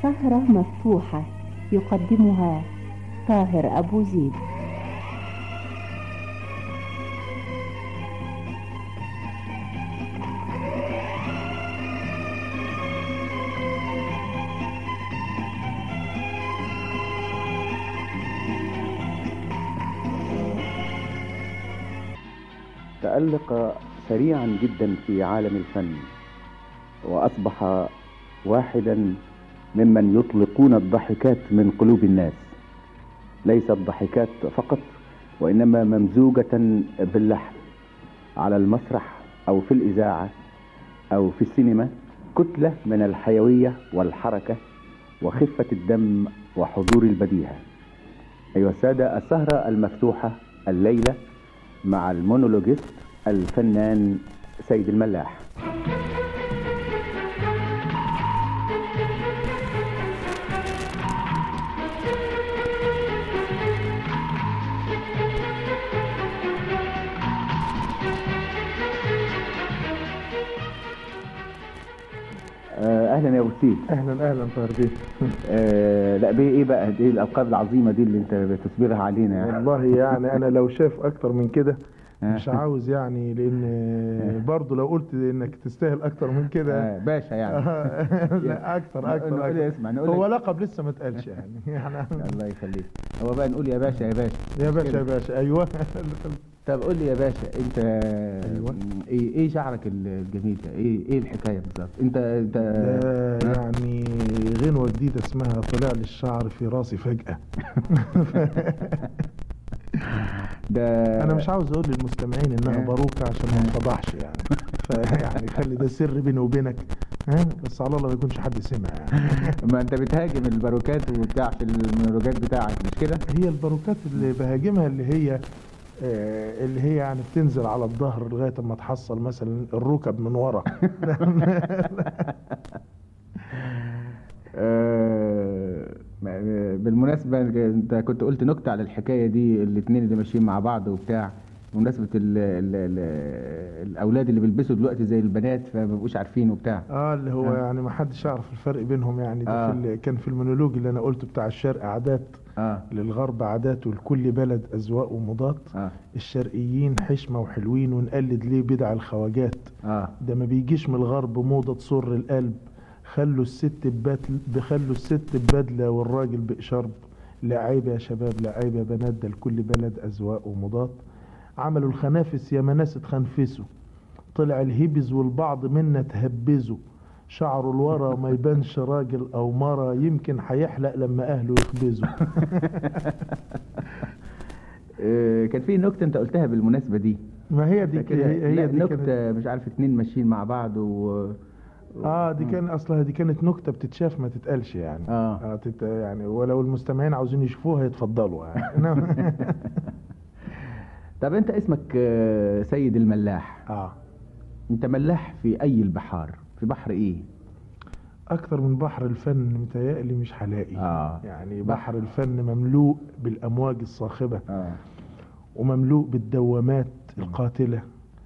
سهرة مفتوحة يقدمها طاهر أبو زيد تألق سريعا جدا في عالم الفن وأصبح واحدا ممن يطلقون الضحكات من قلوب الناس ليست ضحكات فقط وإنما ممزوجة باللحن على المسرح أو في الإذاعة أو في السينما كتلة من الحيوية والحركة وخفة الدم وحضور البديهة أيها السادة السهرة المفتوحة الليلة مع المونولوجيست الفنان سيد الملاح آه، اهلا يا ابو سيد اهلا اهلا طاهر بيه آه لا بيه ايه بقى دي الالقاب العظيمه دي اللي انت بتصبرها علينا يعني والله يعني انا لو شاف اكتر من كده آه. مش عاوز يعني لان برضه لو قلت انك تستاهل اكتر من كده آه باشا يعني لا اكتر اكتر, نقول أكتر. اسمع نقول هو لك- لقب لسه ما اتقالش يعني يعني الله يخليك هو بقى نقول يا باشا يا باشا يا باشا يا باشا ايوه طب قول لي يا باشا انت أيوة. ايه ايه شعرك الجميل ده ايه ايه الحكايه بالظبط انت انت ده ها؟ يعني غنوة جديدة اسمها طلع لي الشعر في راسي فجأة ده انا مش عاوز اقول للمستمعين انها آه. باروكة عشان ما نفضحش يعني فيعني خلي ده سر بيني وبينك ها بس على الله ما يكونش حد سمع يعني ما انت بتهاجم الباروكات وبتاع في المونولوجات بتاعك مش كده هي الباروكات اللي بهاجمها اللي هي آه، اللي هي يعني بتنزل على الظهر لغايه اما تحصل مثلا الركب من ورا آه، بالمناسبة انت كنت قلت نكتة على الحكاية دي الاتنين اللي ماشيين مع بعض وبتاع بمناسبة ال ال ال الأولاد اللي بيلبسوا دلوقتي زي البنات فما بيبقوش عارفين وبتاع اه اللي هو آه. يعني ما حدش يعرف الفرق بينهم يعني ده آه. في ال- كان في المونولوج اللي انا قلته بتاع الشرق عادات اه للغرب عادات ولكل بلد اذواق ومضات اه الشرقيين حشمه وحلوين ونقلد ليه بدع الخواجات اه ده ما بيجيش من الغرب موضة تسر القلب خلوا الست ببات بخلوا الست ببدلة والراجل بإشارب لا عيب يا شباب لا عيب يا بنات ده لكل بلد أذواق ومضات عملوا الخنافس يا مناس اتخنفسوا طلع الهبز والبعض منا تهبزوا شعره الورا ما يبانش راجل أو مرة يمكن هيحلق لما أهله يخبزوا آه، كان في نكتة انت قلتها بالمناسبة دي ما هي دي فاكرها؟ هي, لا، هي دي كانت نكتة مش عارف اتنين ماشيين مع بعض و اه دي كان اصلها دي كانت نكته بتتشاف ما تتقالش يعني آه. آه تت يعني ولو المستمعين عاوزين يشوفوها يتفضلوا يعني إنما- طب انت اسمك آه، سيد الملاح اه انت ملاح في اي البحار في بحر ايه اكتر من بحر الفن متهيألي مش هلاقي آه. يعني بحر الفن مملوء بالامواج الصاخبه اه ومملوء بالدوامات القاتله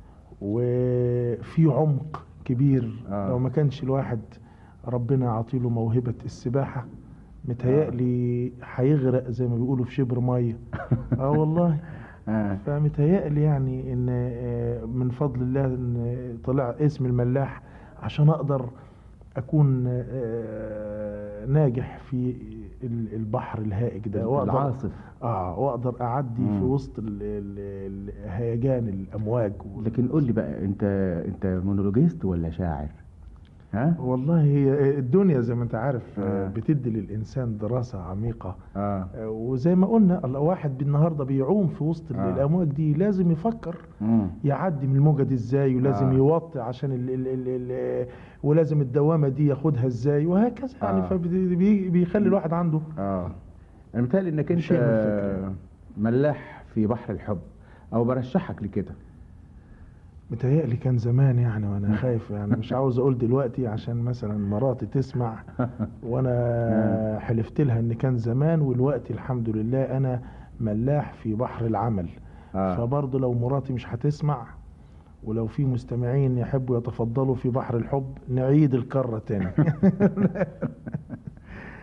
وفي عمق كبير آه. لو ما كانش الواحد ربنا عاطيله موهبه السباحه متهيألي هيغرق زي ما بيقولوا في شبر ميه اه والله اه فمتهيألي يعني ان آه، من فضل الله ان طلع اسم الملاح عشان اقدر اكون آه، ناجح في ال- البحر الهائج ده واقدر العاصف اه واقدر اعدي مم. في وسط ال- ال- ال- هيجان الامواج لكن قول لي بقى انت انت مونولوجيست ولا شاعر ها والله هي الدنيا زي ما انت عارف آه، آه. بتدي للانسان دراسه عميقه اه آه، وزي ما قلنا الواحد النهارده بيعوم في وسط ال- آه. الامواج دي لازم يفكر مم. يعدي من الموجة دي ازاي ولازم آه. يوطي عشان ال ال ال ال ولازم الدوامة دي ياخدها ازاي وهكذا يعني آه. فبيخلي الواحد عنده اه انا متهيألي انك انت شيء من الفكرة. ملاح في بحر الحب او برشحك لكده متهيألي كان زمان يعني وانا خايف يعني مش عاوز اقول دلوقتي عشان مثلا مراتي تسمع وانا حلفت لها ان كان زمان والوقت الحمد لله انا ملاح في بحر العمل آه. فبرضه لو مراتي مش هتسمع ولو في مستمعين يحبوا يتفضلوا في بحر الحب نعيد الكرة تاني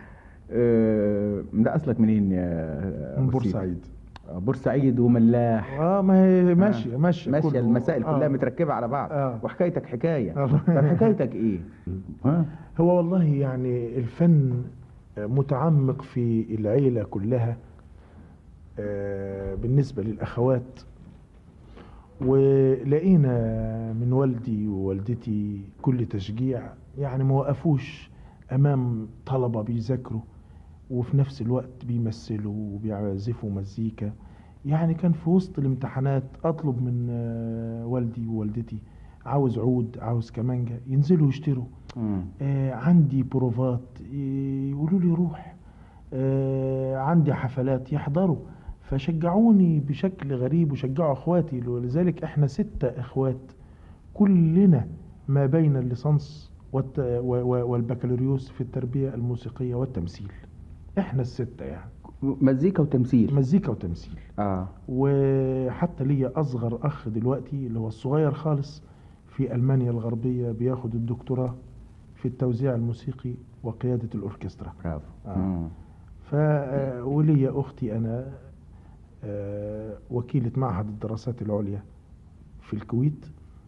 آه، ده اصلك منين يا من أبو سيد؟ بورسعيد آه، بورسعيد وملاح اه ما هي ماشيه ماشيه ماشيه كله. المسائل كلها آه. متركبه على بعض آه. وحكايتك حكايه آه. طب حكايتك ايه؟ ها؟ هو والله يعني الفن متعمق في العيلة كلها آه، بالنسبة للأخوات ولقينا من والدي ووالدتي كل تشجيع يعني ما وقفوش أمام طلبة بيذاكروا وفي نفس الوقت بيمثلوا وبيعزفوا مزيكا يعني كان في وسط الامتحانات أطلب من آه، والدي ووالدتي عاوز عود عاوز كمانجة ينزلوا يشتروا مم. آه عندي بروفات يقولوا لي روح آه عندي حفلات يحضروا فشجعوني بشكل غريب وشجعوا اخواتي ولذلك احنا ستة اخوات كلنا ما بين الليسانس والت- و- و- والبكالوريوس في التربية الموسيقية والتمثيل احنا الستة يعني مزيكا وتمثيل مزيكا وتمثيل اه وحتى ليا اصغر اخ دلوقتي اللي هو الصغير خالص في المانيا الغربيه بياخد الدكتوراه في التوزيع الموسيقي وقياده الاوركسترا برافو آه. مم. ف آه، وليا اختي انا آه، وكيله معهد الدراسات العليا في الكويت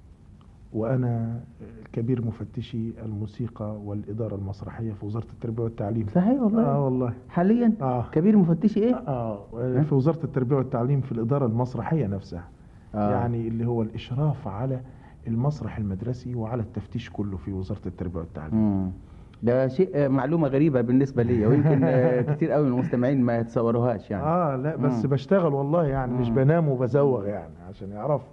وانا كبير مفتشي الموسيقى والاداره المسرحيه في وزاره التربيه والتعليم صحيح والله اه والله حاليا اه كبير مفتشي ايه؟ اه في وزاره التربيه والتعليم في الاداره المسرحيه نفسها آه. يعني اللي هو الإشراف على المسرح المدرسي وعلى التفتيش كله في وزارة التربية والتعليم مم. ده شيء آه، معلومه غريبه بالنسبه لي ويمكن آه، كتير قوي من المستمعين ما يتصوروهاش يعني اه لا بس مم. بشتغل والله يعني مش مم. بنام وبزوغ يعني عشان يعرفوا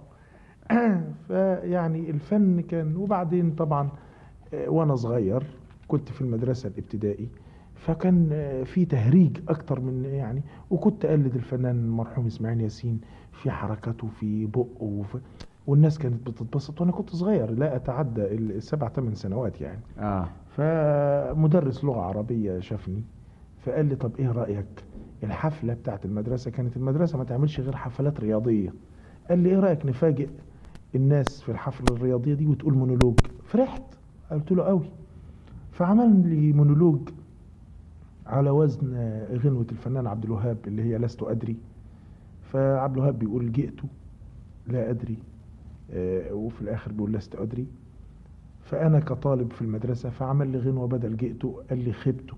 فيعني الفن كان وبعدين طبعا آه، وانا صغير كنت في المدرسة الابتدائي فكان آه، في تهريج اكتر من يعني وكنت اقلد الفنان المرحوم اسماعيل ياسين في حركاته في بقه وفي والناس كانت بتتبسط وانا كنت صغير لا اتعدى السبع ثمان سنوات يعني اه فمدرس لغة عربية شافني فقال لي طب ايه رأيك الحفلة بتاعت المدرسة كانت المدرسة ما تعملش غير حفلات رياضية قال لي ايه رأيك نفاجئ الناس في الحفلة الرياضية دي وتقول مونولوج فرحت قلت له قوي فعمل لي مونولوج على وزن آه، غنوة الفنان عبد الوهاب اللي هي لست أدري فعبد الوهاب بيقول جئت لا أدري آه، وفي الآخر بيقول لست أدري فأنا كطالب في المدرسة فعمل لي غنوة بدل جئت قال لي خبت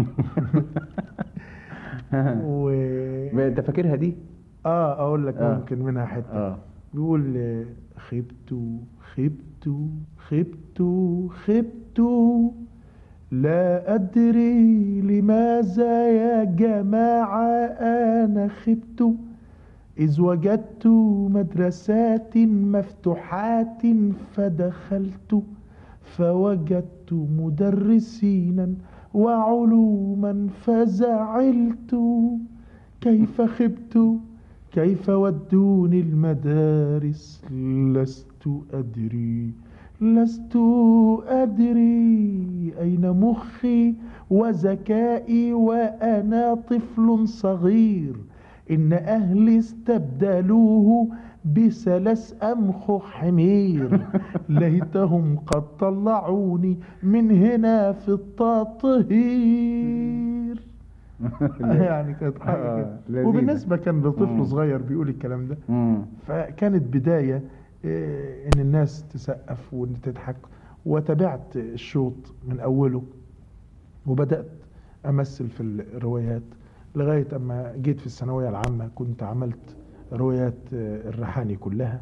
و... انت فاكرها دي؟ اه اقول لك آه. ممكن منها حته اه بيقول آه، خبت خبت خبت خبت لا أدري لماذا يا جماعة أنا خبت إذ وجدت مدرسات مفتوحات فدخلت فوجدت مدرسينا وعلوما فزعلت كيف خبت كيف ودوني المدارس لست أدري لست أدري أين مخي وذكائي وأنا طفل صغير إن أهلي استبدلوه بثلاث أمخ حمير ليتهم قد طلعوني من هنا في التطهير يعني كانت حاجة آه، كده لذيذة. وبالنسبة كان مم. لطفل صغير بيقول الكلام ده مم. فكانت بداية آه، ان الناس تسقف وان تضحك وتابعت الشوط من اوله وبدأت امثل في الروايات لغاية اما جيت في الثانوية العامة كنت عملت روايات آه، الريحاني كلها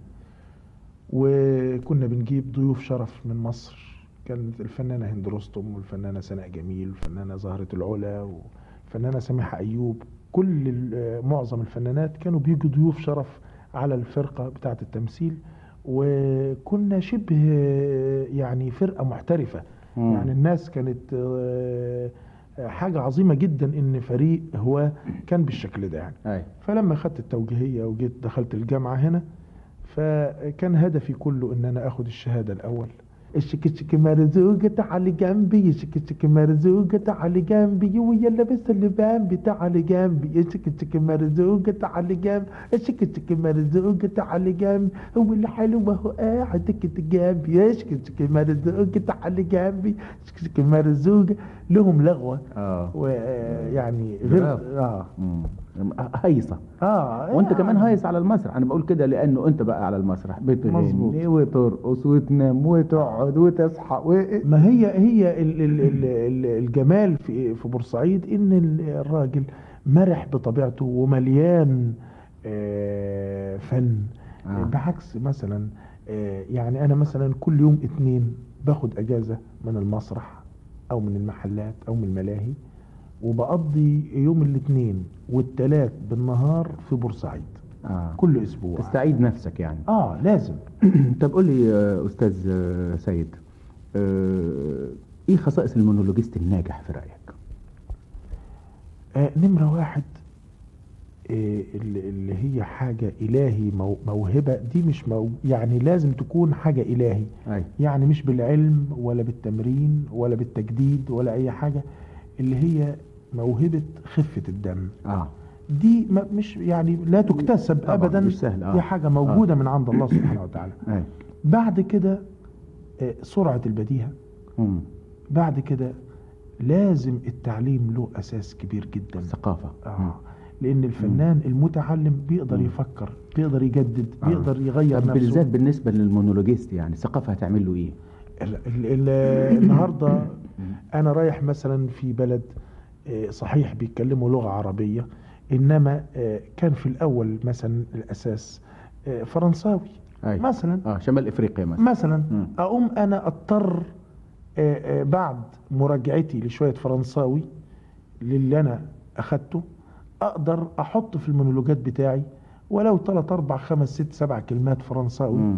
وكنا بنجيب ضيوف شرف من مصر كانت الفنانة هند رستم والفنانة سناء جميل والفنانة زهرة العلا والفنانة سميحة أيوب كل ال- معظم الفنانات كانوا بيجوا ضيوف شرف على الفرقة بتاعة التمثيل وكنا شبه يعني فرقة محترفة مم. يعني الناس كانت آه، حاجة عظيمة جدا ان فريق هو كان بالشكل ده يعني اي فلما خدت التوجيهية وجيت دخلت الجامعة هنا فكان هدفي كله ان انا اخد الشهادة الاول الشك الشك مرزوقة تعالي جنبي الشك الشك مرزوقة تعالي جنبي ويا لابس اللبان تعالي جنبي الشك الشك مرزوقة تعالي جنبي الشك الشك مرزوقة تعالي جنبي هو الحلو وهو قاعد كده جنبي الشك الشك مرزوقة تعالي جنبي الشك الشك مرزوقة لهم لغوة اه ويعني غير برافو. اه مم. هيصة اه وانت كمان يعني هايص على المسرح انا بقول كده لانه انت بقى على المسرح مظبوط. بتغني وترقص وتنام وتقعد وتصحى و... ما هي هي ال ال ال ال الجمال في في بورسعيد ان ال- الراجل مرح بطبيعته ومليان آه، فن آه. بعكس مثلا آه، يعني انا مثلا كل يوم اتنين باخد اجازه من المسرح او من المحلات او من الملاهي وبقضي يوم الاثنين والتلات بالنهار في بورسعيد آه. كل اسبوع تستعيد نفسك يعني اه لازم طب قول لي يا استاذ آه، سيد آه، ايه خصائص المونولوجيست الناجح في رايك آه نمرة واحد آه اللي اللي هي حاجة إلهي مو- موهبة دي مش مو يعني لازم تكون حاجة إلهي اي يعني مش بالعلم ولا بالتمرين ولا بالتجديد ولا أي حاجة اللي هي موهبة خفة الدم اه دي ما مش يعني لا تكتسب طبعاً أبدا مش سهل، آه. دي حاجة موجودة من عند الله سبحانه وتعالى اي بعد كده آه سرعة البديهة مم. بعد كده لازم التعليم له أساس كبير جدا الثقافه مم. آه. لان الفنان المتعلم بيقدر مم. يفكر بيقدر يجدد آه. بيقدر يغير طب نفسه بالذات بالنسبه للمونولوجيست يعني الثقافه هتعمل له ايه ال ال ال النهارده انا رايح مثلا في بلد آه، صحيح بيتكلموا لغه عربيه انما آه، كان في الاول مثلا الاساس آه، فرنساوي اي مثلا اه شمال افريقيا مثلا مثلا مم. اقوم انا اضطر آه، آه، بعد مراجعتي لشويه فرنساوي للي انا اخدته اقدر احط في المونولوجات بتاعي ولو 3 4 5 6 7 كلمات فرنساوي مم.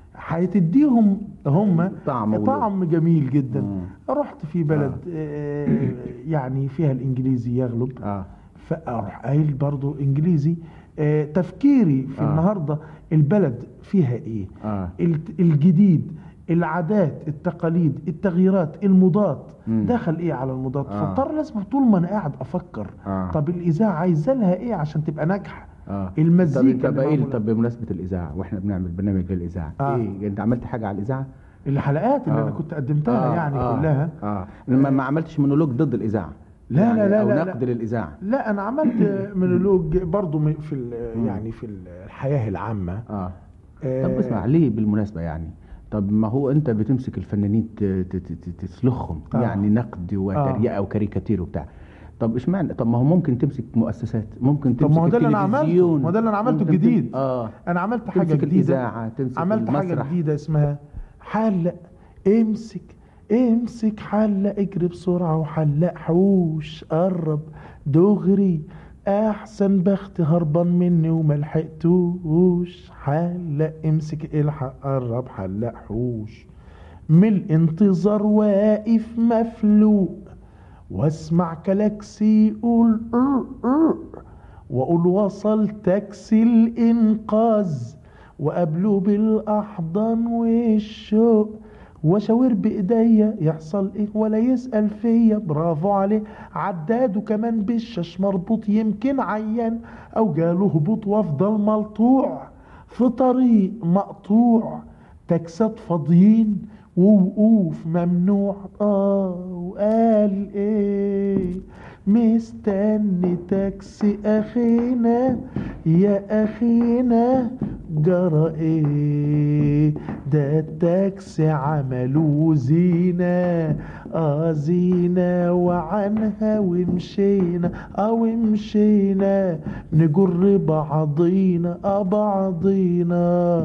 هتديهم هم طعم ولون. طعم جميل جدا مم. رحت في بلد آه. يعني فيها الانجليزي يغلب اه فاروح قايل برضو انجليزي آه تفكيري في آه. النهارده البلد فيها ايه اه الت- الجديد العادات التقاليد التغييرات المضاد مم. دخل ايه على المضاد آه. فاضطر لازم طول ما انا قاعد افكر آه. طب الاذاعه عايزه لها ايه عشان تبقى ناجحه اه المزيكا طب انت اللي بقى ايه معمولة. طب بمناسبه الاذاعه واحنا بنعمل برنامج للاذاعه آه. ايه انت عملت حاجه على الاذاعه الحلقات اللي آه. انا كنت قدمتها يعني آه. كلها اه لما ما عملتش مونولوج ضد الاذاعه لا، يعني لا، لا، او لا، نقد لا. للاذاعه لا انا عملت مونولوج برضو م- في ال- مم. يعني في الحياه العامه اه آه، طب اسمع ليه بالمناسبه يعني طب ما هو انت بتمسك الفنانين ت- ت- ت- ت- تسلخهم آه. يعني نقد وتريقه وكاريكاتير وبتاع طب اشمعنى طب ما هو ممكن تمسك مؤسسات ممكن طب تمسك ما هو ده اللي انا عملته التلفزيون ما هو ده اللي انا عملته ممكن تم- جديد اه انا عملت حاجه تمسك جديده الاذاعه تمسك عملت حاجه المسرح. جديده اسمها حلق امسك امسك حلق اجري بسرعه وحلق حوش قرب دغري احسن بخت هربان مني وما لحقتوش حلق امسك الحق قرب حلق حوش من الانتظار واقف مفلوق واسمع كلاكسي يقول ار ار واقول وصل تاكسي الانقاذ وقابله بالاحضان والشوق واشاور بايديا يحصل ايه ولا يسال فيا برافو عليه عداد وكمان بالشاش مربوط يمكن عيان او جاله هبوط وافضل ملطوع في طريق مقطوع تاكسات فاضيين ووقوف ممنوع اه وقال ايه مستني تاكسي اخينا يا اخينا جرى ايه ده التاكسي عملوا زينة اه زينة وعنها ومشينا اه ومشينا نجر بعضينا اه بعضينا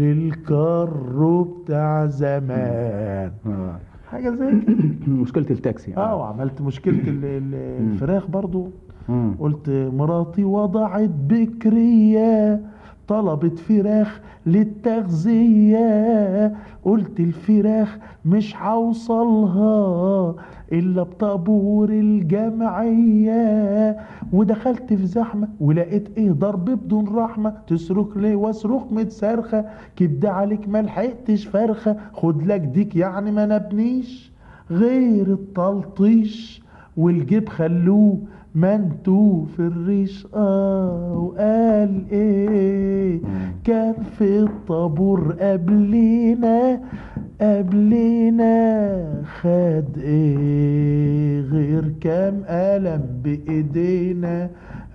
للكر بتاع زمان آه. حاجة زي كده مشكله التاكسي اه وعملت مشكلة ال- ال- الفراخ برضو مم. قلت مراتي وضعت بكرية طلبت فراخ للتغذية قلت الفراخ مش هوصلها إلا بطابور الجمعية ودخلت في زحمة ولقيت إيه ضرب بدون رحمة تصرخ ليه واصرخ متصرخة كبدة عليك ملحقتش فرخة خد لك ديك يعني ما نبنيش غير التلطيش والجيب خلوه منتو في الريش اه وقال ايه كان في الطابور قبلينا قبلينا خد ايه غير كام قلم بايدينا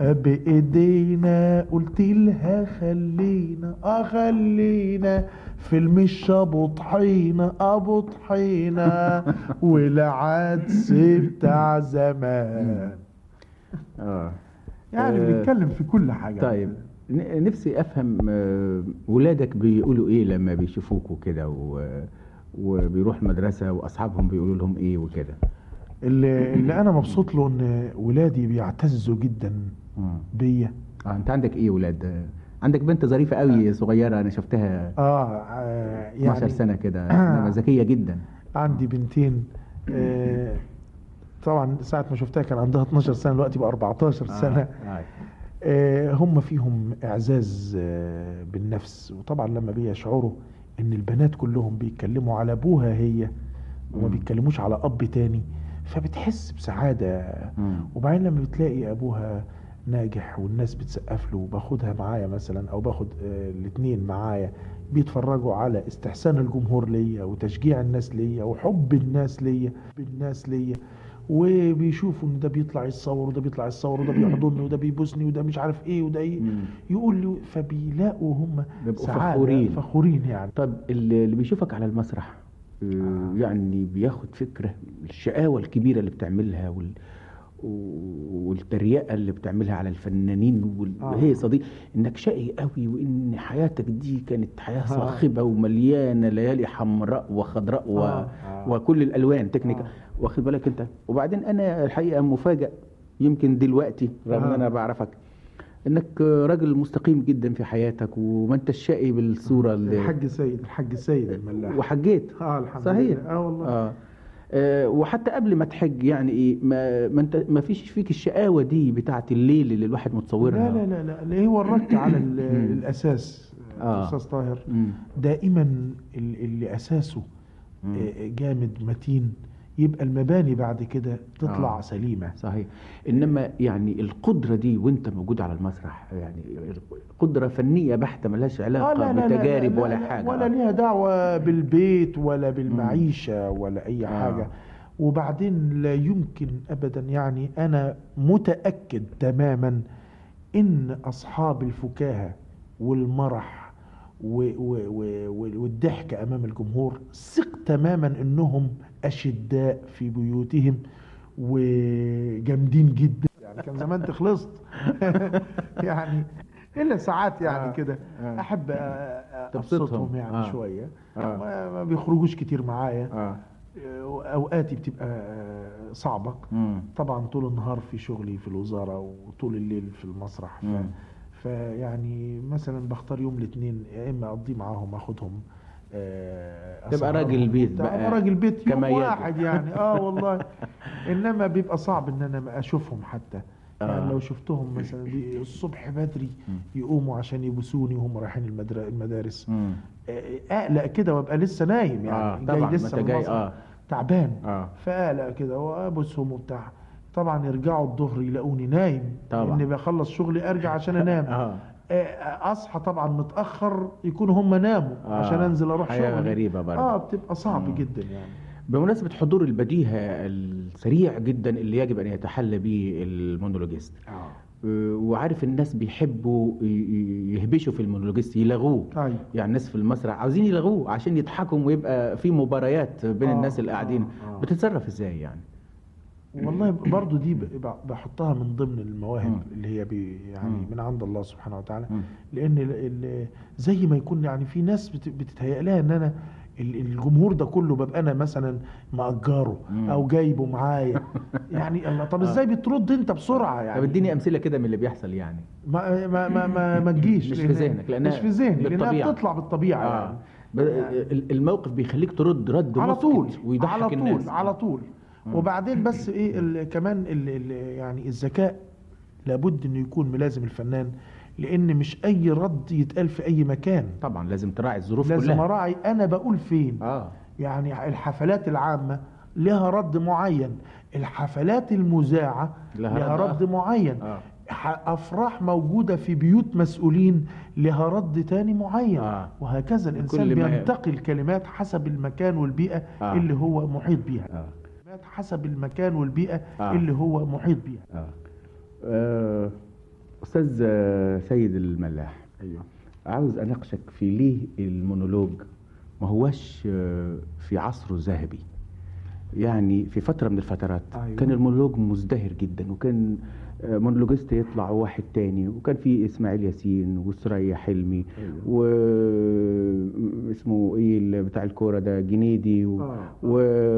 بايدينا قلت لها خلينا اه خلينا فيلم الشابو طحينة ابو طحينة والعدس بتاع زمان اه يعني آه، بنتكلم في كل حاجة طيب ن- نفسي افهم آه، ولادك بيقولوا ايه لما بيشوفوك وكده و- وبيروح المدرسة واصحابهم بيقولوا لهم ايه وكده اللي, اللي انا مبسوط له ان ولادي بيعتزوا جدا مم. بيا اه انت عندك ايه ولاد آه، عندك بنت ظريفة قوي صغيرة انا شفتها اه آه، 12 يعني سنة كده إنما ذكية جدا عندي بنتين آه طبعا ساعة ما شفتها كان عندها 12 سنة دلوقتي بقى 14 سنة آه. آه. آه هم فيهم إعزاز آه بالنفس وطبعا لما بيشعروا إن البنات كلهم بيتكلموا على أبوها هي وما مم. بيتكلموش على أب تاني فبتحس بسعادة مم. وبعدين لما بتلاقي ابوها ناجح والناس بتسقف له وباخدها معايا مثلا او باخد آه الاتنين معايا بيتفرجوا على استحسان الجمهور ليا وتشجيع الناس ليا وحب الناس ليا بالناس ليا وبيشوفوا ان ده بيطلع يتصور وده بيطلع يتصور وده بيحضني وده بيبوسني وده مش عارف ايه وده ايه مم. يقول لي فبيلاقوا هم بيبقوا سعادة، فخورين. فخورين يعني طب اللي اللي بيشوفك على المسرح آه، يعني بياخد فكرة الشقاوة الكبيرة اللي بتعملها وال والتريقة اللي بتعملها على الفنانين وال- آه. وهي صديق انك شقي قوي وان حياتك دي كانت حياة آه. صاخبة ومليانة ليالي حمراء وخضراء و... آه. آه. وكل الالوان تكنيكا آه. واخد بالك انت وبعدين انا الحقيقة مفاجئ يمكن دلوقتي رغم ان آه. انا بعرفك انك راجل مستقيم جدا في حياتك وما انت الشقي بالصورة اللي الحاج سيد الحاج سيد الملاح وحجيت اه الحمد صحيح لله اه والله آه. آه وحتى قبل ما تحج يعني ايه ما, ما انت ما فيش فيك الشقاوه دي بتاعت الليل اللي الواحد متصورها لا لا لا لا اللي هو الرك على ال- الاساس آه. استاذ طاهر مم. دائما ال- اللي اساسه مم. آه، جامد متين يبقى المباني بعد كده تطلع آه. سليمه صحيح انما يعني القدره دي وانت موجود على المسرح يعني قدره فنيه بحته ملهاش علاقه بتجارب ولا حاجه ولا آه. ليها دعوه بالبيت ولا بالمعيشه ولا اي آه. حاجه وبعدين لا يمكن ابدا يعني انا متاكد تماما ان اصحاب الفكاهه والمرح و و و و- والضحك امام الجمهور ثق تماما انهم اشداء في بيوتهم وجامدين جدا يعني كان زمان تخلصت يعني الا ساعات يعني آه. كده آه. احب أ- أ- تبسطهم. ابسطهم يعني آه. شويه آه. ما ما بيخرجوش كتير معايا اه اوقاتي بتبقى صعبه مم. طبعا طول النهار في شغلي في الوزاره وطول الليل في المسرح ف... مم. فيعني مثلا بختار يوم الاثنين يا اما اقضيه معاهم اخدهم آه، تبقى أسهرهم راجل بيت وبتاع. بقى أبقى راجل بيت كما يوم يجب. واحد يعني اه والله انما بيبقى صعب ان انا ما اشوفهم حتى يعني آه. لو شفتهم مثلا بي- الصبح بدري مم. يقوموا عشان يبوسوني وهم رايحين المدر- المدارس مم. آه، اقلق كده وابقى لسه نايم يعني اه طبعا ما لسه انت من جاي المسرح. اه تعبان اه فقلق كده وابوسهم وبتاع طبعا يرجعوا الظهر يلاقوني نايم طبعا. اني بخلص شغلي ارجع عشان انام اه آه، اصحى طبعا متاخر يكونوا هم ناموا آه. عشان انزل اروح حياة شغلي غريبة برضه. اه بتبقى صعب مم. جدا يعني بمناسبة حضور البديهة السريع جدا اللي يجب أن يتحلى به المونولوجيست اه أه، وعارف الناس بيحبوا ي- ي- يهبشوا في المونولوجيست يلغوه طيب يعني الناس في المسرح عاوزين يلغوه عشان يضحكوا ويبقى في مباريات بين آه، الناس اللي قاعدين آه، آه. بتتصرف ازاي يعني والله برضو دي ب- ب- بحطها من ضمن المواهب مم. اللي هي بي يعني مم. من عند الله سبحانه وتعالى مم. لان ال- ال- زي ما يكون يعني في ناس بت- بتتهيأ لها ان انا ال- الجمهور ده كله ببقى انا مثلا مأجره مم. او جايبه معايا يعني الله طب ازاي بترد انت بسرعه يعني طب اديني امثله كده من اللي بيحصل يعني ما ما ما ما, ما تجيش مش في لأن- ذهنك، لأنها مش في ذهني لانها بالطبيعة. بتطلع بالطبيعه اه يعني. ب- ال- الموقف بيخليك ترد رد على مسكت طول ويضحك على طول الناس على طول وبعدين بس ايه ال- كمان ال ال يعني الذكاء لابد انه يكون ملازم الفنان لان مش اي رد يتقال في اي مكان طبعا لازم تراعي الظروف لازم كلها اراعي انا بقول فين اه يعني الحفلات العامة لها رد معين الحفلات المذاعة لها لها, رد رد معين آه. ح- أفراح موجودة في بيوت مسؤولين لها رد تاني معين آه. وهكذا الإنسان كل ما- بينتقي الكلمات حسب المكان والبيئة آه. اللي هو محيط بيها اه الكلمات حسب المكان والبيئة آه. اللي هو محيط بيها اه آه، استاذ آه، سيد الملاح أيوه عاوز اناقشك في ليه المونولوج ما هوش آه، في عصره الذهبي يعني في فتره من الفترات أيوة. كان المونولوج مزدهر جدا وكان آه، مونولوجيست يطلع واحد تاني وكان في اسماعيل ياسين وسرية حلمي أيوة. و اسمه ايه اللي بتاع الكوره ده جنيدي و... آه. و...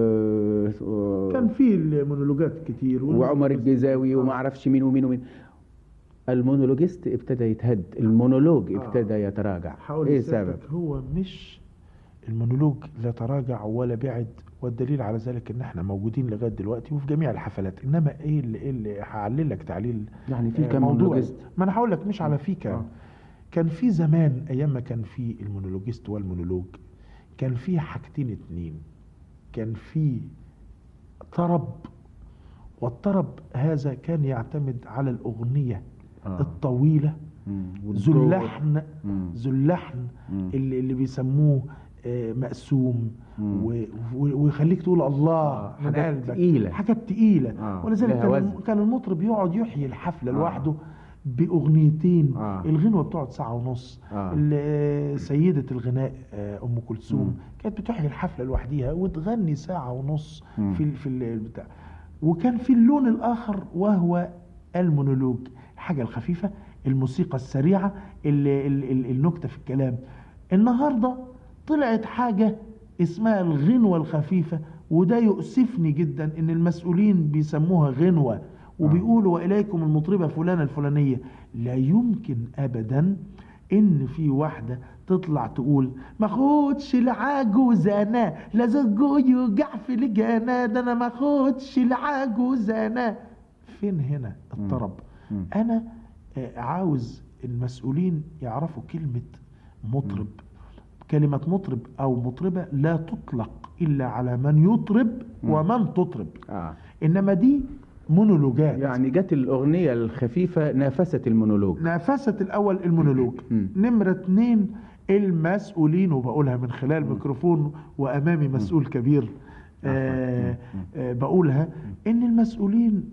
كان في المونولوجات كتير وعمر الجزاوي وما اعرفش مين ومين ومين المونولوجيست ابتدى يتهد المونولوج آه. ابتدى يتراجع حاول ايه يثبت السبب هو مش المونولوج لا تراجع ولا بعد والدليل على ذلك ان احنا موجودين لغايه دلوقتي وفي جميع الحفلات انما ايه اللي, إيه اللي هعلل لك تعليل يعني في آه، كام موضوعي. مونولوجيست ما انا هقول لك مش على في كام آه. كان في زمان ايام ما كان في المونولوجيست والمونولوج كان في حاجتين اتنين كان في طرب والطرب هذا كان يعتمد على الاغنيه آه. الطويله مم. ذو والدور. اللحن مم. ذو اللحن مم. اللي, اللي بيسموه آه، مقسوم مم. و- و- ويخليك تقول الله آه، من حاجات قلبك تقيلة. حاجات تقيلة آه، ولذلك لها كان, وزن. كان المطرب يقعد يحيي الحفلة آه. لوحده بأغنيتين آه. الغنوة بتقعد ساعة ونص آه. ال- سيدة الغناء آه، أم مم. كلثوم كانت بتحيي الحفلة لوحديها وتغني ساعة ونص مم. في ال- في ال- البتاع وكان في اللون الآخر وهو المونولوج الحاجة الخفيفة الموسيقى السريعة ال- ال- ال- النكتة في الكلام النهاردة طلعت حاجة اسمها الغنوة الخفيفة وده يؤسفني جدا ان المسؤولين بيسموها غنوة وبيقولوا وإليكم المطربة فلانة الفلانية لا يمكن أبدا ان في واحدة تطلع تقول ما خدش العجوز انا لا زوجه يوجع في الجنة ده انا ما خدش العجوز انا فين هنا الطرب مم. انا آه، عاوز المسؤولين يعرفوا كلمة مطرب كلمة مطرب او مطربة لا تطلق الا على من يطرب ومن تطرب آه. انما دي مونولوجات يعني جت الاغنيه الخفيفه نافست المونولوج نافست الاول المونولوج مم. نمرة اتنين المسؤولين وبقولها من خلال ميكروفون وامامي مسؤول كبير آه آه بقولها ان المسؤولين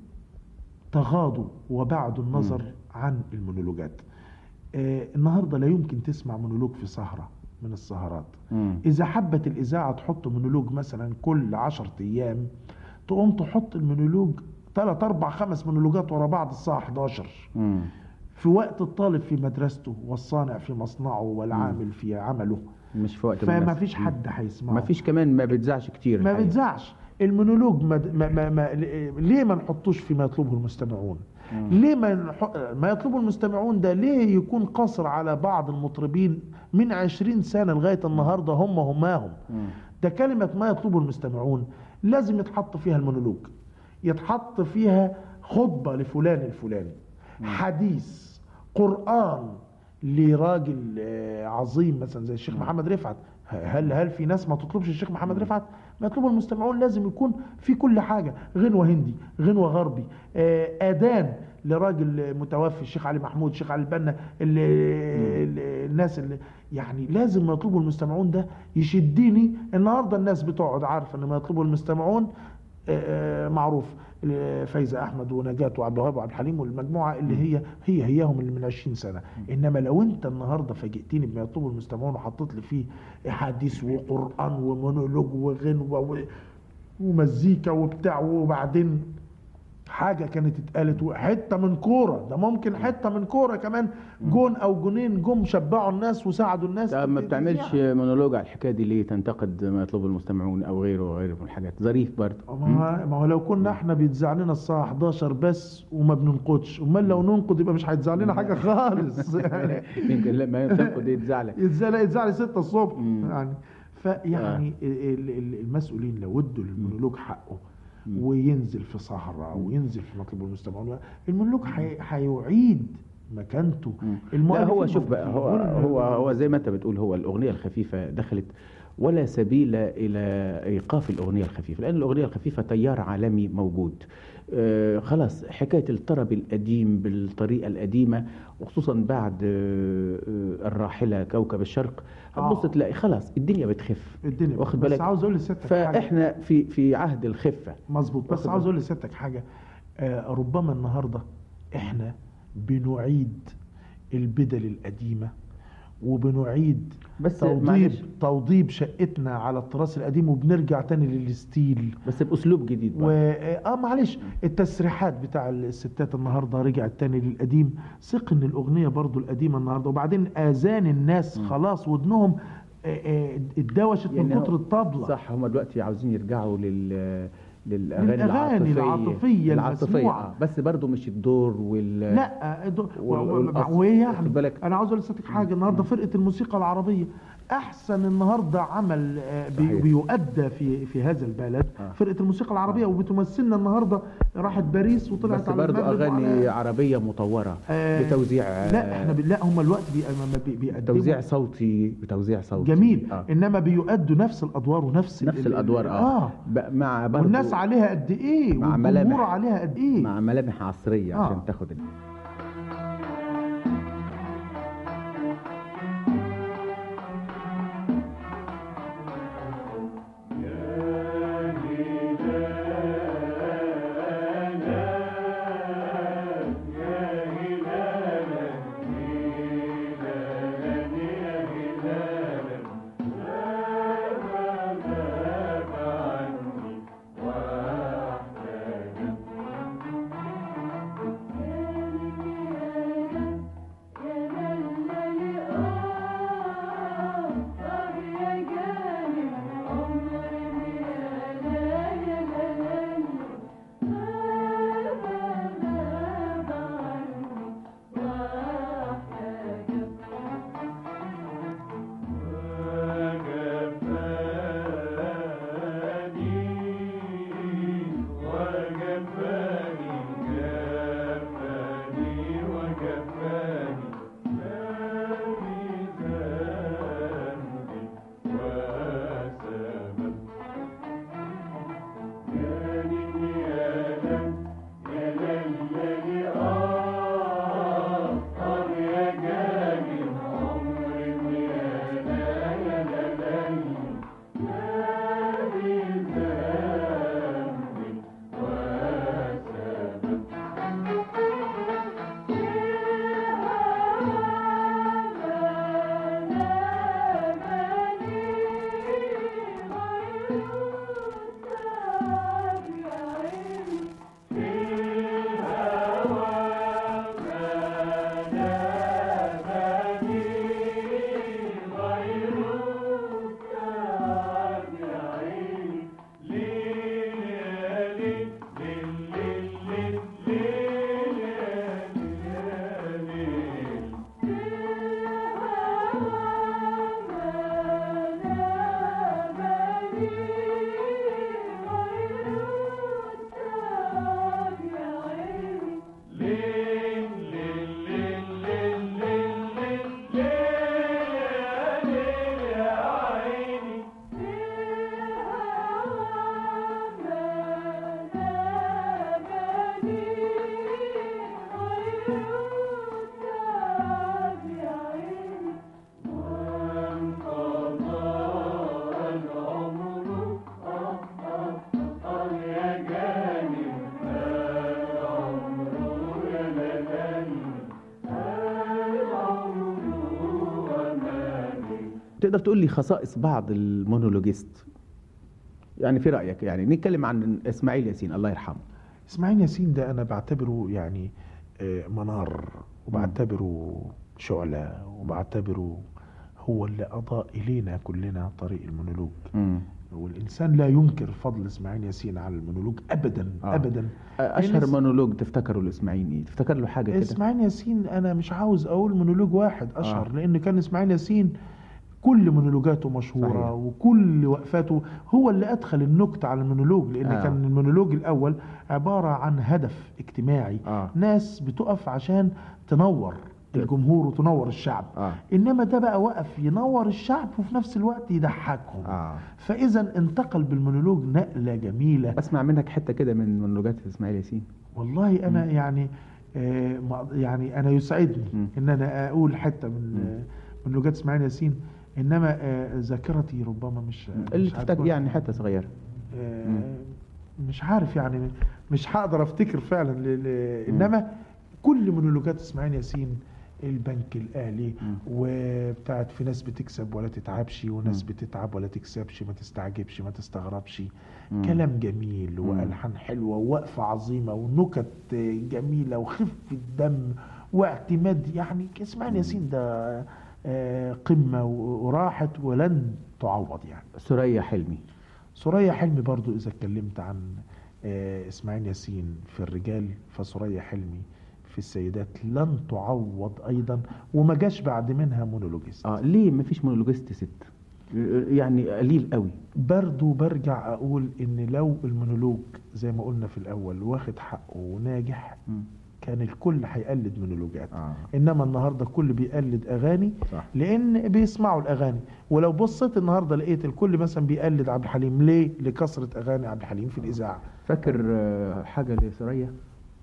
تغاضوا وبعدوا النظر عن المونولوجات آه النهارده لا يمكن تسمع مونولوج في سهرة من السهرات مم. إذا حبت الإذاعة تحط مونولوج مثلا كل عشرة أيام تقوم تحط المونولوج ثلاث أربع خمس مونولوجات ورا بعض الساعة 11 مم. في وقت الطالب في مدرسته والصانع في مصنعه والعامل في عمله مش في وقت فما المناسب. فيش حد هيسمعه ما فيش كمان ما بتذاعش كتير ما الحقيقة. بتزعش المونولوج ما ما ما ما ليه ما نحطوش فيما يطلبه المستمعون ليه ما نح... ما يطلبه المستمعون ده ليه يكون قصر على بعض المطربين من عشرين سنة لغاية النهاردة هم هماهم مم. ده كلمة ما يطلبه المستمعون لازم يتحط فيها المونولوج يتحط فيها خطبة لفلان الفلاني حديث قرآن لراجل آه، عظيم مثلا زي الشيخ محمد رفعت هل هل في ناس ما تطلبش الشيخ محمد رفعت ما يطلبه المستمعون لازم يكون في كل حاجة غنوة هندي غنوة غربي آه، آذان لراجل متوفي الشيخ علي محمود الشيخ علي البنا اللي اللي- الناس اللي يعني لازم ما يطلبه المستمعون ده يشدني النهارده الناس بتقعد عارفه ان ما يطلبه المستمعون آه، آه، معروف آه، فايزه احمد ونجاة وعبد الوهاب وعبد الحليم والمجموعه اللي هي هي هياهم اللي من 20 سنه انما لو انت النهارده فاجئتني بما يطلبه المستمعون وحطيت لي فيه حديث وقران ومونولوج وغنوه و- ومزيكا وبتاع وبعدين حاجه كانت اتقالت حته من كوره ده ممكن حته من كوره كمان جون او جونين جم شبعوا الناس وساعدوا الناس طب ما تت- بتعملش تذيع. مونولوج على الحكايه دي ليه تنتقد ما يطلبه المستمعون او غيره وغيره من الحاجات ظريف برضه ما هو- ما هو لو كنا احنا بيتذاع لنا الساعه 11 بس وما بننقدش امال لو ننقد يبقى مش هيتذاع لنا حاجه خالص يعني يمكن لما تنقد يتزعل يتذاع لا يتذاع لي 6 الصبح مم. يعني فيعني ال- ال- المسؤولين لو ادوا للمونولوج حقه وينزل في سهره وينزل في مطلب المستمعون المونولوج حي- هيعيد مكانته لا المؤلفين هو شوف بقى هو موجودين. هو هو زي ما انت بتقول هو الاغنيه الخفيفه دخلت ولا سبيل الى ايقاف الاغنيه الخفيفه لان الاغنيه الخفيفه تيار عالمي موجود آه خلاص حكايه الطرب القديم بالطريقه القديمه وخصوصا بعد آه آه، الراحله كوكب الشرق هتبص آه. تلاقي خلاص الدنيا بتخف الدنيا واخد بس بالك عاوز اقول لسيادتك حاجه فاحنا في في عهد الخفه مظبوط بس واخد عاوز بالك. اقول لسيادتك حاجه آه ربما النهارده احنا بنعيد البدل القديمه وبنعيد بس توضيب معلش توضيب شقتنا على التراث القديم وبنرجع تاني للستيل بس باسلوب جديد و بقى. اه معلش التسريحات بتاع الستات النهارده رجعت تاني للقديم ثق ان الاغنيه برضو القديمه النهارده وبعدين اذان الناس خلاص ودنهم آه، آه، اتدوشت من يعني هو- كتر الطبله صح هم دلوقتي عاوزين يرجعوا لل للاغاني للأغاني العاطفية العاطفيه المسموعة. آه. بس برضو مش الدور وال لا دو- وال- و- و- والأصل. وايه واخد يعني بالك؟ انا عاوز اقول لسيادتك حاجه النهارده فرقه الموسيقى العربيه احسن النهارده عمل آه، بي- صحيح. بيؤدى في في هذا البلد آه. فرقه الموسيقى العربيه وبتمثلنا النهارده راحت باريس وطلعت بس على برضو المغرب اغاني وعلى- عربيه مطوره آه، بتوزيع آه، لا احنا بال- لا هم الوقت بي- ما بي- بيقدموا توزيع صوتي بتوزيع صوتي جميل آه. انما بيؤدوا نفس الادوار ونفس ال- نفس ال- الادوار اه, اه ب- مع برضو والناس عليها قد ايه مع والجمهور ملامح. عليها قد ايه مع ملامح عصريه آه. عشان تاخد ال- تقدر تقول لي خصائص بعض المونولوجيست يعني في رايك يعني نتكلم عن اسماعيل ياسين الله يرحمه اسماعيل ياسين ده انا بعتبره يعني آه، منار وبعتبره شعلة وبعتبره هو اللي اضاء الينا كلنا طريق المونولوج مم. والانسان لا ينكر فضل اسماعيل ياسين على المونولوج ابدا آه. ابدا اشهر الناس- مونولوج تفتكره الاسماعيلي ايه تفتكر له حاجه كده اسماعيل ياسين انا مش عاوز اقول مونولوج واحد اشهر آه. لان كان اسماعيل ياسين كل مونولوجاته مشهوره صحيح. وكل وقفاته هو اللي ادخل النكته على المونولوج لان آه. كان المونولوج الاول عباره عن هدف اجتماعي آه. ناس بتقف عشان تنور الجمهور وتنور الشعب اه انما ده بقى وقف ينور الشعب وفي نفس الوقت يضحكهم اه فاذا انتقل بالمونولوج نقله جميله اسمع منك حته كده من مونولوجات اسماعيل ياسين والله انا يعني آه ما- يعني انا يسعدني مم. ان انا اقول حته من مم. آه من لغات اسماعيل ياسين انما آه ذاكرتي ربما مش اللي مش تفتكر هتكون- يعني حته صغيره آه مم. مش عارف يعني مش هقدر افتكر فعلا ل... ل... انما كل مونولوجات اسماعيل ياسين البنك الاهلي مم. وبتاعت في ناس بتكسب ولا تتعبش وناس مم. بتتعب ولا تكسبش ما تستعجبش ما تستغربش مم. كلام جميل مم. والحان حلوه ووقفه عظيمه ونكت جميله وخفه دم واعتماد يعني اسماعيل ياسين ده آه، قمه وراحت ولن تعوض يعني سوريا حلمي سوريا حلمي برضو إذا اتكلمت عن آه، إسماعيل ياسين في الرجال فسوريا حلمي في السيدات لن تعوض أيضا وما جاش بعد منها مونولوجيست اه ليه مفيش مونولوجيست ست يعني قليل قوي برضو برجع أقول إن لو المونولوج زي ما قلنا في الأول واخد حقه وناجح مم. كان الكل هيقلد مونولوجات اه انما النهارده الكل بيقلد اغاني صح لان بيسمعوا الاغاني ولو بصيت النهارده لقيت الكل مثلا بيقلد عبد الحليم ليه لكثره اغاني عبد الحليم في الاذاعه فاكر آه، حاجه لسوريا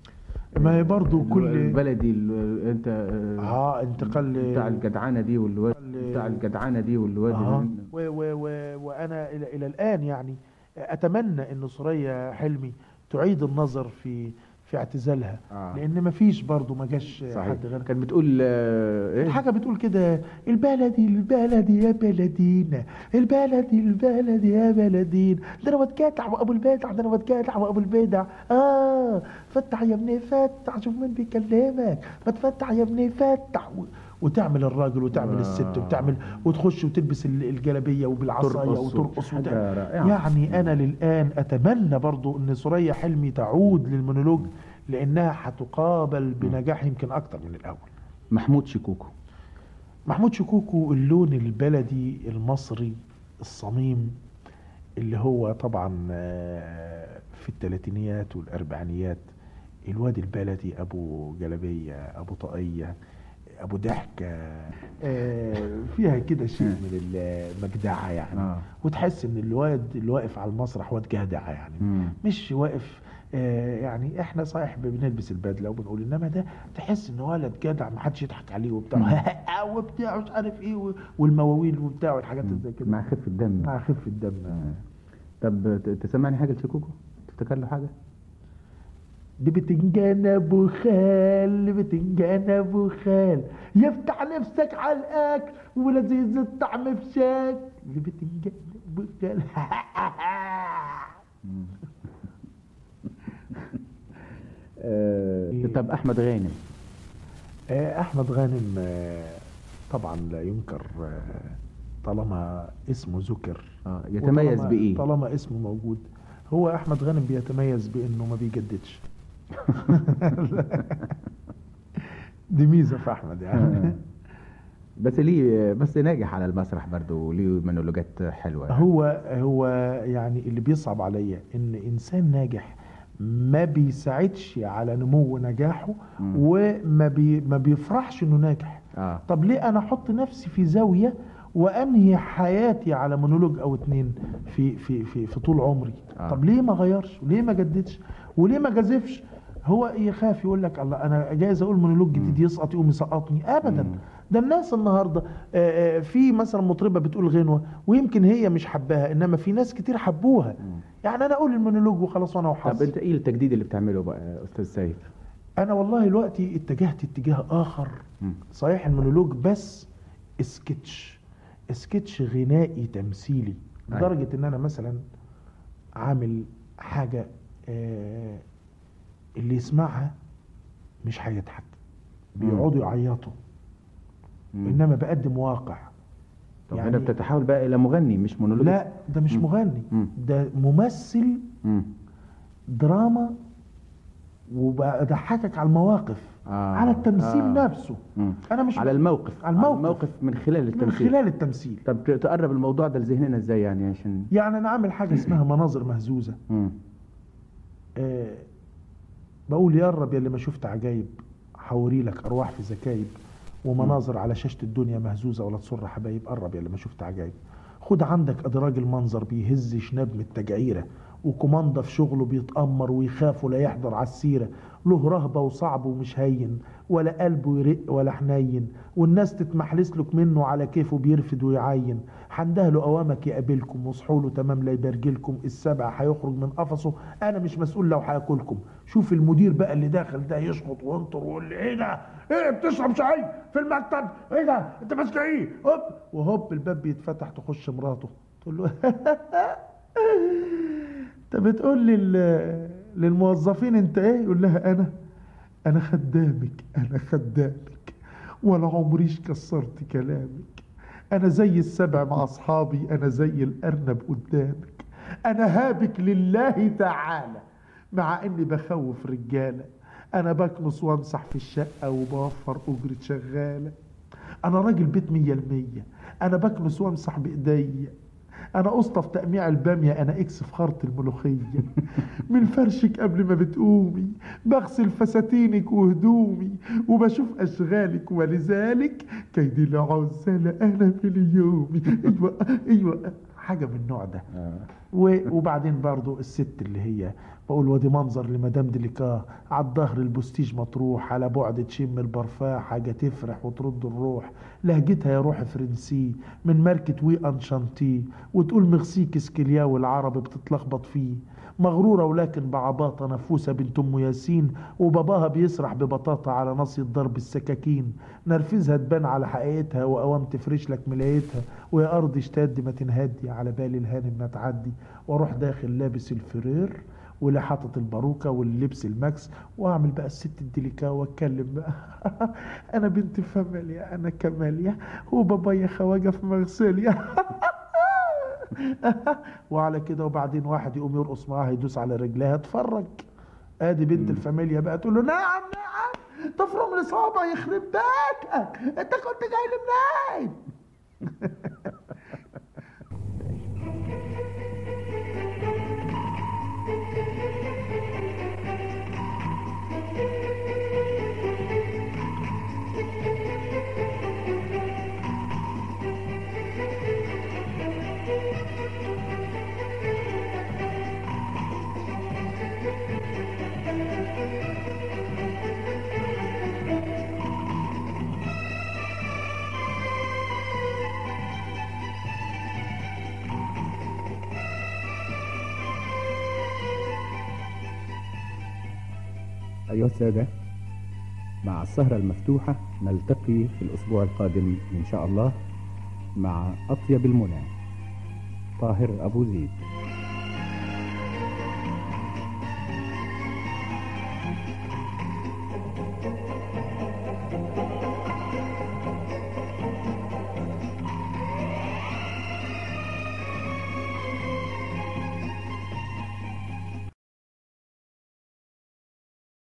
ما هي برضو ال- كل البلدي ال- انت آه، اه انتقال بتاع الجدعنه دي والواد ال- بتاع الجدعنه دي والواد آه. ال- و و و وانا الى الى الان يعني اتمنى ان سوريا حلمي تعيد النظر في في اعتزالها آه. لان ما فيش برضه ما جاش صحيح حد غير كانت بتقول آه، ايه حاجه بتقول كده البلدي البلدي يا بلدينا البلدي البلدي يا بلدين ده انا واد جدع وابو البدع ده انا واد جدع وابو البدع اه فتح يا ابني فتح شوف مين بيكلمك ما تفتح يا ابني فتح و- وتعمل الراجل وتعمل آه. الست وتعمل وتخش وتلبس ال- الجلابيه وبالعصايه ترقص وترقص حاجة وتعمل رائعة. يعني انا للان اتمنى برضو ان سوريا حلمي تعود للمونولوج لانها هتقابل بنجاح يمكن اكتر من الاول محمود شكوكو محمود شكوكو اللون البلدي المصري الصميم اللي هو طبعا آه، في الثلاثينيات والاربعينيات الواد البلدي ابو جلبيه ابو طاقيه ابو ضحكه آه، فيها كده شيء من المجدعه يعني آه. وتحس ان الواد اللي واقف على المسرح واد جدع يعني مم. مش واقف آه، يعني احنا صحيح بنلبس البدله وبنقول انما ده تحس ان ولد جدع ما حدش يضحك عليه وبتاع وبتاع مش عارف ايه و- والمواويل وبتاع والحاجات اللي زي كده مع خفه الدم مع خفه الدم آه. طب ت- تسمعني حاجه لشكوكو تفتكر له حاجه دي بتنجان ابو خال بتنجان ابو خال يفتح نفسك على الاكل ولذيذ الطعم في شاك دي بتنجان ابو خال آه. طب احمد غانم آه، احمد غانم آه، طبعا لا ينكر آه، طالما اسمه ذكر اه يتميز وطالما- بايه طالما اسمه موجود هو احمد غانم بيتميز بانه ما بيجددش دي ميزه في احمد يعني بس ليه بس ناجح على المسرح برضه وليه مونولوجات حلوه يعني. هو هو يعني اللي بيصعب عليا ان انسان ناجح ما بيساعدش على نمو نجاحه مم. وما بي ما بيفرحش انه ناجح اه طب ليه انا احط نفسي في زاويه وانهي حياتي على مونولوج او اتنين في في في, في طول عمري آه. طب ليه ما غيرش وليه ما جددش وليه ما جازفش هو يخاف يقول لك الله انا جايز اقول مونولوج جديد يسقط يقوم يسقطني ابدا مم. ده الناس النهارده آه، آه، في مثلا مطربه بتقول غنوه ويمكن هي مش حباها انما في ناس كتير حبوها يعني انا اقول المونولوج وخلاص وانا طب وحظي انت ايه التجديد اللي بتعمله بقى يا استاذ سيد انا والله دلوقتي اتجهت اتجاه اخر مم. صحيح المونولوج بس سكتش سكتش غنائي تمثيلي أيوة. لدرجة ان انا مثلا عامل حاجة آه، اللي يسمعها مش هيضحك بيقعدوا يعيطوا مم. انما بقدم واقع طب يعني- هنا بتتحول بقى الى مغني مش مونولوج لا ده مش مم. مغني مم. ده ممثل مم. دراما وبضحكك على المواقف آه. على التمثيل آه. نفسه مم. انا مش على الموقف على الموقف. الموقف من خلال من التمثيل خلال التمثيل طب ت- تقرب الموضوع ده لذهننا ازاي يعني عشان يعني انا عامل حاجه اسمها مناظر مهزوزه مم. آه بقول يقرب يا اللي ما شفت عجايب حوري لك ارواح في زكايب ومناظر على شاشه الدنيا مهزوزه ولا تسر حبايب قرب يا اللي ما شفت عجايب خد عندك ادراج المنظر بيهز شناب من التجعيره وكوماندا في شغله بيتأمر ويخاف ولا يحضر على السيرة له رهبة وصعب ومش هين ولا قلبه يرق ولا حنين والناس تتمحلس لك منه على كيفه بيرفد ويعين حندهله قوامك يقابلكم وصحوا له تمام لا يبرجلكم السبع هيخرج من قفصه انا مش مسؤول لو هياكلكم شوف المدير بقى اللي داخل ده يشخط وينطر ويقول لي ايه ده ايه بتشرب شاي في المكتب ايه ده انت ماسك ايه هوب وهوب الباب بيتفتح تخش مراته تقول له انت بتقول لل... للموظفين انت ايه يقول لها انا انا خدامك انا خدامك ولا عمريش كسرت كلامك انا زي السبع مع اصحابي انا زي الارنب قدامك انا هابك لله تعالى مع اني بخوف رجاله انا بكنس وامسح في الشقه وبوفر اجره شغاله انا راجل بيت مية المية انا بكنس وامسح بايديا انا اسطى في تقميع الباميه انا اكس في خرط الملوخيه من فرشك قبل ما بتقومي بغسل فساتينك وهدومي وبشوف اشغالك ولذلك كيدي العزله انا من يومي ايوه ايوه حاجه من النوع ده آه. و- وبعدين برضو الست اللي هي بقول ودي منظر لمدام ديليكا على الظهر البستيج مطروح على بعد تشم البرفان حاجة تفرح وترد الروح لهجتها يا روح فرنسي من ماركة وي انشانتي وتقول مغسيك اسكليا والعربي بتتلخبط فيه مغرورة ولكن بعباطة نفوسة بنت أم ياسين وباباها بيسرح ببطاطا على ناصية ضرب السكاكين نرفزها تبان على حقيقتها وأوام تفرش لك ملايتها ويا أرض اشتد ما تنهدي على بالي الهانم ما تعدي وأروح داخل لابس الفرير ولا حاطط الباروكة واللبس الماكس واعمل بقى الست الديليكا واتكلم بقى انا بنت فاميليا انا كماليا وبابايا خواجه في مغسليا وعلى كده وبعدين واحد يقوم يرقص معاها يدوس على رجلها اتفرج ادي بنت الفاميليا بقى تقول له نعم نعم تفرم لي صوابع يخرب بيتك انت كنت جاي لي منين أيها السادة مع السهرة المفتوحة نلتقي في الأسبوع القادم إن شاء الله مع أطيب المنى طاهر أبو زيد